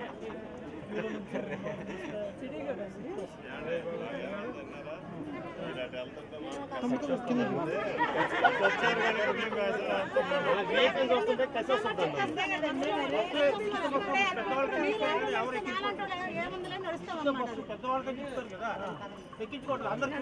Vehicles వస్తుంటే కసి వస్తుంది పెద్దవాళ్ళకి చెప్తారు కదా ఎక్కించుకోవట్లేదు అందరికీ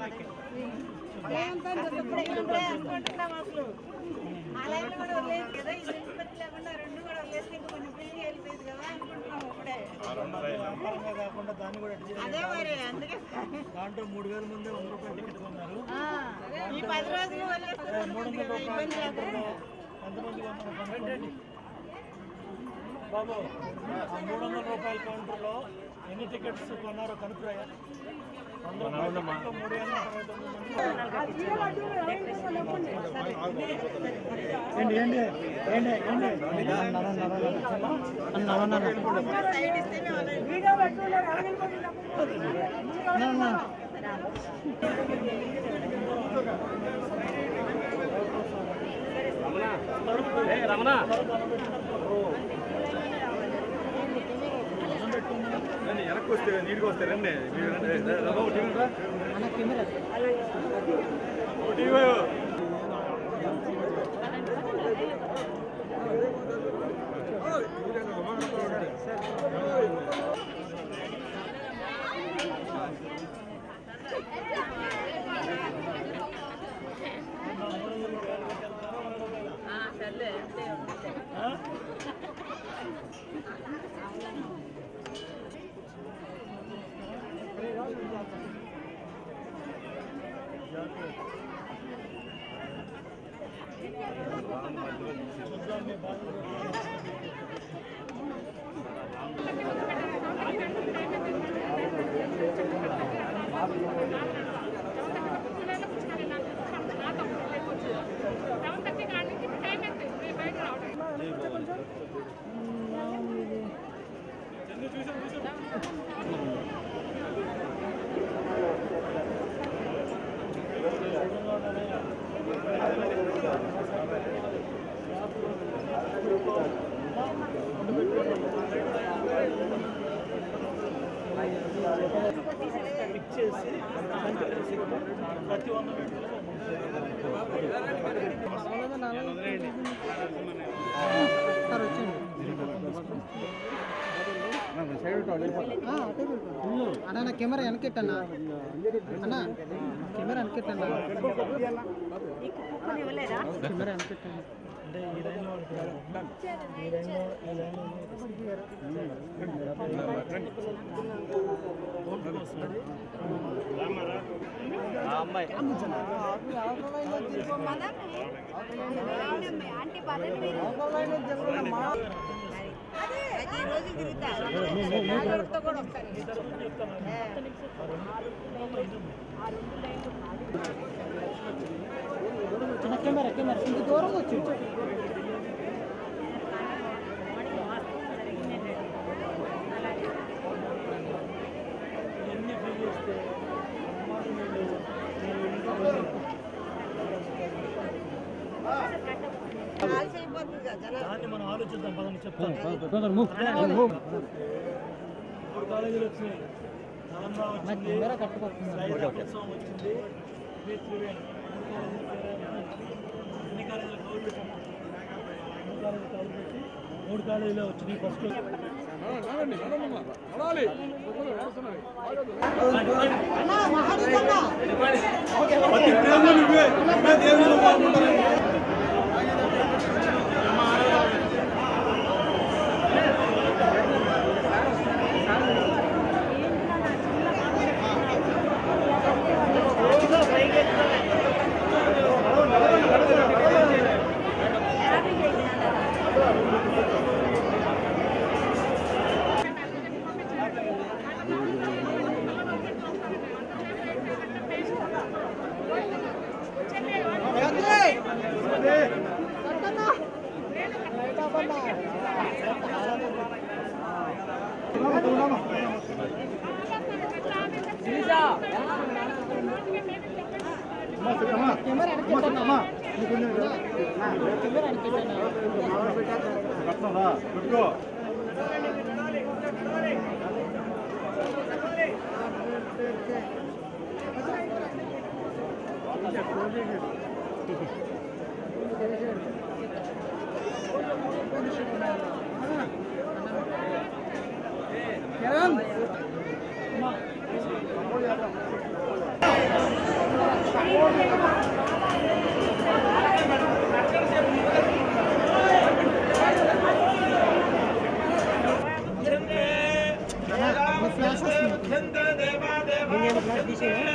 పరంగా కాకుండా దాన్ని కూడా అడ్జస్ట్ చేయాలి. అదే మరి అందుకే దాంట్లో మూడు వేల మంది వంద రూపాయలు టికెట్ కొన్నారు ఆ, ఈ పది రోజులు వదిలేస్తే మూడు వందల కదా, రూపాయలు ఇబ్బంది లేకుండా. ఎంతమంది కొన్నారు కనుక్కోండి. బాబు ఆ మూడు వందల రూపాయల కౌంటర్లో ఎన్ని టికెట్స్ కొన్నారో కనుక్కురాయా వంద రూపాయల టికెట్లో మూడు వేల అరవై తొమ్మిది మంది ఏంటి ఏంటి ఏంటి ఏంటి సైడ్ ఇస్తే మేము అలాగే రమణ వెనక్కి వస్తే నీట్గా వస్తే రండి మీరు రండి. రా, బాబు, టీవీ రా. ఓ, టీవీ బాబు. సర్లే అంతే పిక్ చేసి సంకలించి ప్రతి వంద మీటర్లు అన్న నా కెమెరా వెనకెట్టన్నా అన్న కెమెరా వెనకెట్టన్నా కెమెరా వెనకెట్టన్నా అంటే ఈ లైన్లో వాళ్ళకి రాదు. ఈ లైన్లో ఈ లైన్లో ఓటు వస్తుంది. ప్రతి రోజు తిరుగుతా నాలుగుతో కూడా వస్తాను చిన్న కెమెరా కెమెరా ఇంత దూరం వచ్చి ఎన్ని ఫీల్ చేస్తే అమ్మాయి వీళ్ళు నేను ఇంట్లో పోయి ఆలస్యం అయిపోతుంది కదా జనాలు దాన్ని మనం ఆలోచిద్దాం పదని చెప్తాను మూడు కాలేజీలు వచ్చినాయి నలంద వచ్చింది కెమెరా కట్టుకోకుండా ఉత్సవం వచ్చింది వి త్రివేణి అన్ని కాలేజీలు కౌలు పెట్టాం అన్ని కాలేజీలు కౌలు పెట్టి మూడు కాలేజీలో వచ్చినాయి ఫస్ట్ కెమెరా వెనకెట్టన్నా కెమెరా వెనకెట్టన్నా పెట్టుకో ఫ్లాష్ వస్తుంది నేను ఫ్లాష్ తీసేయా